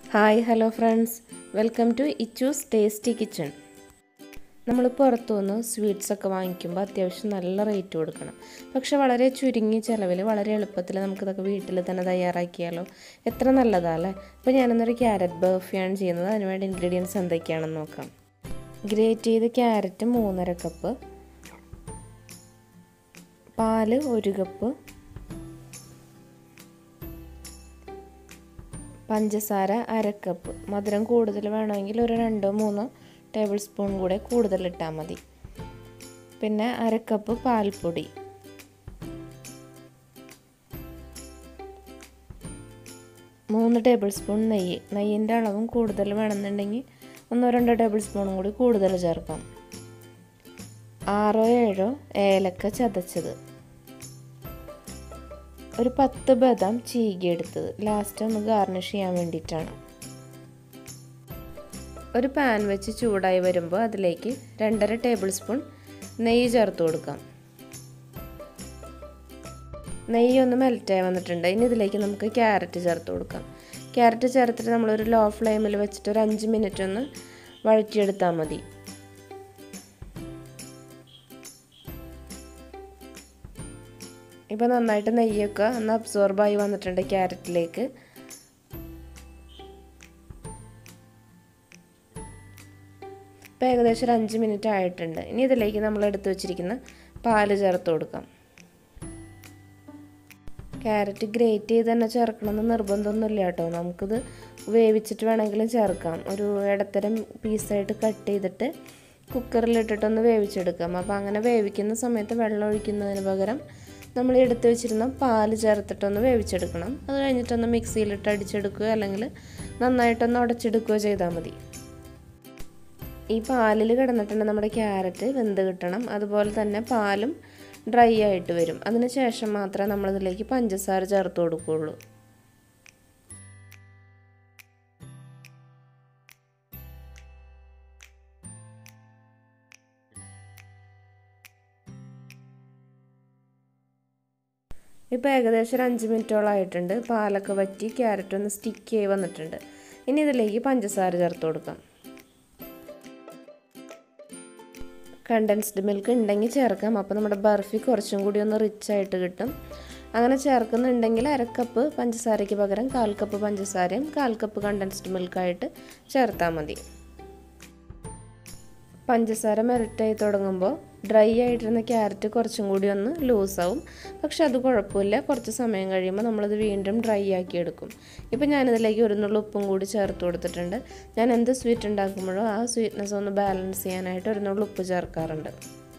hi hello friends welcome to Ichoos tasty kitchen നമ്മൾ പുറത്തുനിന്ന് sweets ഒക്കെ വാങ്ങിക്കുമ്പോൾ അത്യാവശ്യം നല്ല റേറ്റ് കൊടുക്കണം പക്ഷെ വളരെ ചുരുങ്ങിയ ചിലവിൽ വളരെ എളുപ്പത്തിൽ നമുക്കിതൊക്കെ വീട്ടിൽ തന്നെ തയ്യാറാക്കിയാലോ എത്ര നല്ലതാല്ലേ അപ്പോൾ ഞാനിന്നൊരു ക്യാരറ്റ് ബർഫിയാണ് ചെയ്യുന്നത് അതിനുവേണ്ടി ഇൻഗ്രീഡിയൻസ് എന്തൊക്കെയാണെന്ന് നോക്കാം ഗ്രേറ്റ് ചെയ്ത ക്യാരറ്റ് മൂന്നര കപ്പ് പാല് ഒരു കപ്പ് പഞ്ചസാര അര കപ്പ് മധുരം കൂടുതൽ വേണമെങ്കിൽ ഒരു രണ്ടോ മൂന്നോ ടേബിൾ സ്പൂൺ കൂടെ കൂടുതൽ ഇട്ടാൽ മതി പിന്നെ അര കപ്പ് പാൽപ്പൊടി മൂന്ന് ടേബിൾ സ്പൂൺ നെയ്യ് നെയ്യിൻ്റെ അളവും കൂടുതൽ വേണമെന്നുണ്ടെങ്കിൽ ഒന്നോ രണ്ടോ ടേബിൾ സ്പൂണും കൂടി കൂടുതൽ ചേർക്കാം ആറോ ഏഴോ ഏലക്ക ചതച്ചത് ഒരു പത്ത് ബദാം ചീകിയെടുത്തത് ലാസ്റ്റ് ഒന്ന് ഗാർണിഷ് ചെയ്യാൻ വേണ്ടിയിട്ടാണ് ഒരു പാൻ വെച്ച് ചൂടായി വരുമ്പോൾ അതിലേക്ക് രണ്ടര ടേബിൾ സ്പൂൺ നെയ്യ് ചേർത്ത് കൊടുക്കാം നെയ്യ് ഒന്ന് മെൽറ്റായി വന്നിട്ടുണ്ട് ഇനി ഇതിലേക്ക് നമുക്ക് ക്യാരറ്റ് ചേർത്ത് കൊടുക്കാം ക്യാരറ്റ് ചേർത്തിട്ട് നമ്മളൊരു ലോ ഫ്ലെയിമിൽ വെച്ചിട്ട് ഒരു അഞ്ച് മിനിറ്റ് ഒന്ന് വഴറ്റിയെടുത്താൽ മതി ഇപ്പോൾ നന്നായിട്ട് നെയ്യൊക്കെ ഒന്ന് അബ്സോർബായി വന്നിട്ടുണ്ട് ക്യാരറ്റിലേക്ക് ഇപ്പോൾ ഏകദേശം ഒരു അഞ്ച് മിനിറ്റ് ആയിട്ടുണ്ട് ഇനി ഇതിലേക്ക് നമ്മൾ എടുത്തു വെച്ചിരിക്കുന്ന പാല് ചേർത്ത് കൊടുക്കാം ക്യാരറ്റ് ഗ്രേറ്റ് ചെയ്ത് തന്നെ ചേർക്കണമെന്ന് നിർബന്ധമൊന്നുമില്ല കേട്ടോ നമുക്കിത് വേവിച്ചിട്ട് വേണമെങ്കിലും ചേർക്കാം ഒരു ഇടത്തരം പീസായിട്ട് കട്ട് ചെയ്തിട്ട് കുക്കറിലിട്ടിട്ടൊന്ന് വേവിച്ചെടുക്കാം അപ്പോൾ അങ്ങനെ വേവിക്കുന്ന സമയത്ത് വെള്ളം ഒഴിക്കുന്നതിന് പകരം നമ്മൾ എടുത്തു വെച്ചിരുന്ന പാല് ചേർത്തിട്ടൊന്ന് വേവിച്ചെടുക്കണം അത് കഴിഞ്ഞിട്ടൊന്ന് മിക്സിയിലിട്ട് അടിച്ചെടുക്കുകയോ അല്ലെങ്കിൽ നന്നായിട്ടൊന്ന് ഉടച്ചെടുക്കുകയോ ചെയ്താൽ മതി ഈ പാലിൽ കിടന്നിട്ടുണ്ട് നമ്മുടെ ക്യാരറ്റ് വെന്ത് കിട്ടണം അതുപോലെ തന്നെ പാലും ഡ്രൈ ആയിട്ട് വരും അതിന് ശേഷം മാത്രമേ നമ്മളിതിലേക്ക് പഞ്ചസാര ചേർത്ത് കൊടുക്കുകയുള്ളൂ ഇപ്പോൾ ഏകദേശം ഒരു അഞ്ച് മിനിറ്റോളം ആയിട്ടുണ്ട് പാലൊക്കെ വറ്റി ക്യാരറ്റ് ഒന്ന് സ്റ്റിക്ക് ആയി വന്നിട്ടുണ്ട് ഇനി ഇതിലേക്ക് പഞ്ചസാര ചേർത്ത് കൊടുക്കാം കണ്ടൻസ്ഡ് മിൽക്ക് ഉണ്ടെങ്കിൽ ചേർക്കാം അപ്പോൾ നമ്മുടെ ബർഫി കുറച്ചും കൂടി ഒന്ന് റിച്ച് ആയിട്ട് കിട്ടും അങ്ങനെ ചേർക്കുന്നുണ്ടെങ്കിൽ അരക്കപ്പ് പഞ്ചസാരയ്ക്ക് പകരം കാൽ കപ്പ് പഞ്ചസാരയും കാൽ കപ്പ് കണ്ടൻസ്ഡ് മിൽക്കായിട്ട് ചേർത്താൽ മതി പഞ്ചസാര മെൽറ്റായി തുടങ്ങുമ്പോൾ ഡ്രൈ ആയിട്ടിരുന്ന ക്യാരറ്റ് കുറച്ചും കൂടി ഒന്ന് ലൂസാവും പക്ഷെ അത് കുഴപ്പമില്ല കുറച്ച് സമയം കഴിയുമ്പോൾ നമ്മളത് വീണ്ടും ഡ്രൈ ആക്കി എടുക്കും ഇപ്പം ഞാനിതിലേക്ക് ഒരു നുള്ള ഉപ്പും കൂടി ചേർത്ത് കൊടുത്തിട്ടുണ്ട് ഞാൻ എന്ത് സ്വീറ്റ് ഉണ്ടാക്കുമ്പോഴോ ആ സ്വീറ്റ്നെസ് ഒന്ന് ബാലൻസ് ചെയ്യാനായിട്ട് ഒരു നുള്ള ഉപ്പ് ചേർക്കാറുണ്ട്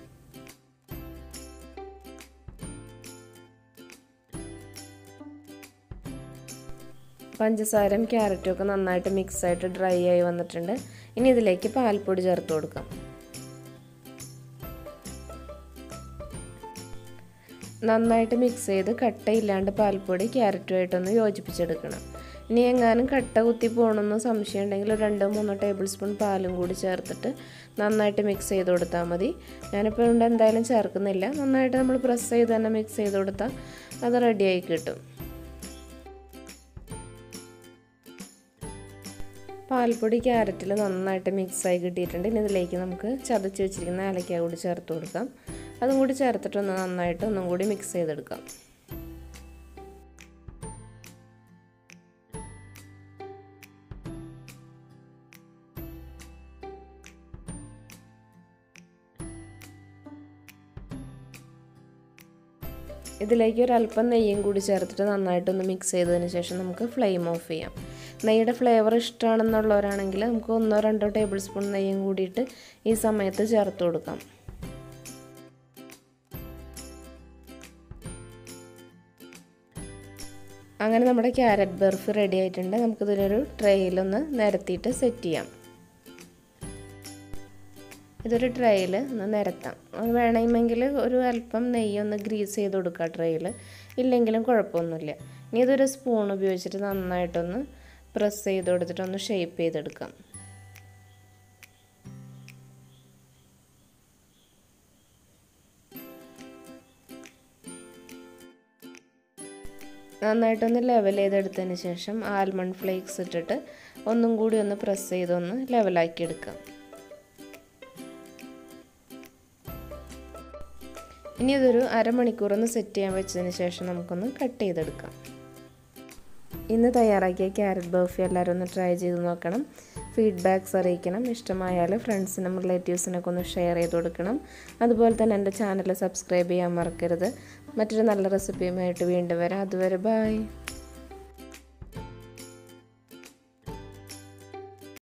പഞ്ചസാരയും ക്യാരറ്റും ഒക്കെ നന്നായിട്ട് മിക്സായിട്ട് ഡ്രൈ ആയി വന്നിട്ടുണ്ട് ഇനി ഇതിലേക്ക് പാൽപ്പൊടി ചേർത്ത് കൊടുക്കാം നന്നായിട്ട് മിക്സ് ചെയ്ത് കട്ടയില്ലാണ്ട് പാൽപ്പൊടി ക്യാരറ്റുമായിട്ടൊന്ന് യോജിപ്പിച്ചെടുക്കണം ഇനി എങ്ങാനും കട്ട കുത്തി പോകണമെന്ന് സംശയം ഉണ്ടെങ്കിൽ ഒരു രണ്ടോ മൂന്നോ ടേബിൾ സ്പൂൺ പാലും കൂടി ചേർത്തിട്ട് നന്നായിട്ട് മിക്സ് ചെയ്ത് കൊടുത്താൽ മതി ഞാനിപ്പോൾ ഇവിടെ എന്തായാലും ചേർക്കുന്നില്ല നന്നായിട്ട് നമ്മൾ പ്രസ് ചെയ്ത് തന്നെ മിക്സ് ചെയ്ത് കൊടുത്താൽ അത് റെഡിയായി കിട്ടും പാൽപ്പൊടി ക്യാരറ്റിൽ നന്നായിട്ട് മിക്സായി കിട്ടിയിട്ടുണ്ട് ഇനി ഇതിലേക്ക് നമുക്ക് ചതച്ച് വെച്ചിരിക്കുന്ന ഏലക്ക കൂടി ചേർത്ത് കൊടുക്കാം അതും കൂടി ചേർത്തിട്ടൊന്ന് നന്നായിട്ട് ഒന്നും കൂടി മിക്സ് ചെയ്തെടുക്കാം ഇതിലേക്ക് ഒരു അല്പം നെയ്യും കൂടി ചേർത്തിട്ട് നന്നായിട്ടൊന്ന് മിക്സ് ചെയ്തതിന് ശേഷം നമുക്ക് ഫ്ലെയിം ഓഫ് ചെയ്യാം നെയ്യുടെ ഫ്ലേവർ ഇഷ്ടമാണെന്നുള്ളവരാണെങ്കിൽ നമുക്ക് ഒന്നോ രണ്ടോ ടേബിൾ സ്പൂൺ നെയ്യും കൂടിയിട്ട് ഈ സമയത്ത് ചേർത്ത് കൊടുക്കാം അങ്ങനെ നമ്മുടെ ക്യാരറ്റ് ബർഫ് റെഡി ആയിട്ടുണ്ട് നമുക്കിതിലൊരു ട്രേയിലൊന്ന് നിരത്തിയിട്ട് സെറ്റ് ചെയ്യാം ഇതൊരു ട്രേയിൽ ഒന്ന് നിരത്താം അത് വേണമെങ്കിൽ ഒരു അല്പം നെയ്യൊന്ന് ഗ്രീസ് ചെയ്ത് കൊടുക്കുക ട്രേയിൽ ഇല്ലെങ്കിലും കുഴപ്പമൊന്നുമില്ല ഇനി ഇതൊരു സ്പൂൺ ഉപയോഗിച്ചിട്ട് നന്നായിട്ടൊന്ന് പ്രസ് ചെയ്ത് കൊടുത്തിട്ട് ഒന്ന് ഷേപ്പ് ചെയ്തെടുക്കാം നന്നായിട്ടൊന്ന് ലെവൽ ചെയ്തെടുത്തതിന് ശേഷം ആൽമണ്ട് ഫ്ലേക്സ് ഇട്ടിട്ട് ഒന്നും കൂടി ഒന്ന് പ്രസ് ചെയ്തൊന്ന് ലെവലാക്കി എടുക്കാം ഇനി ഇതൊരു അരമണിക്കൂർ ഒന്ന് സെറ്റ് ചെയ്യാൻ വെച്ചതിന് ശേഷം നമുക്കൊന്ന് കട്ട് ചെയ്തെടുക്കാം ഇന്ന് തയ്യാറാക്കിയ ക്യാരറ്റ് ബർഫി എല്ലാവരും ഒന്ന് ട്രൈ ചെയ്ത് നോക്കണം ഫീഡ്ബാക്ക്സ് അറിയിക്കണം ഇഷ്ടമായാൽ ഫ്രണ്ട്സിനും റിലേറ്റീവ്സിനൊക്കെ ഒന്ന് ഷെയർ ചെയ്ത് കൊടുക്കണം അതുപോലെ തന്നെ എൻ്റെ ചാനൽ സബ്സ്ക്രൈബ് ചെയ്യാൻ മറക്കരുത് മറ്റൊരു നല്ല റെസിപ്പിയുമായിട്ട് വീണ്ടും വരാം അതുവരെ ബായ്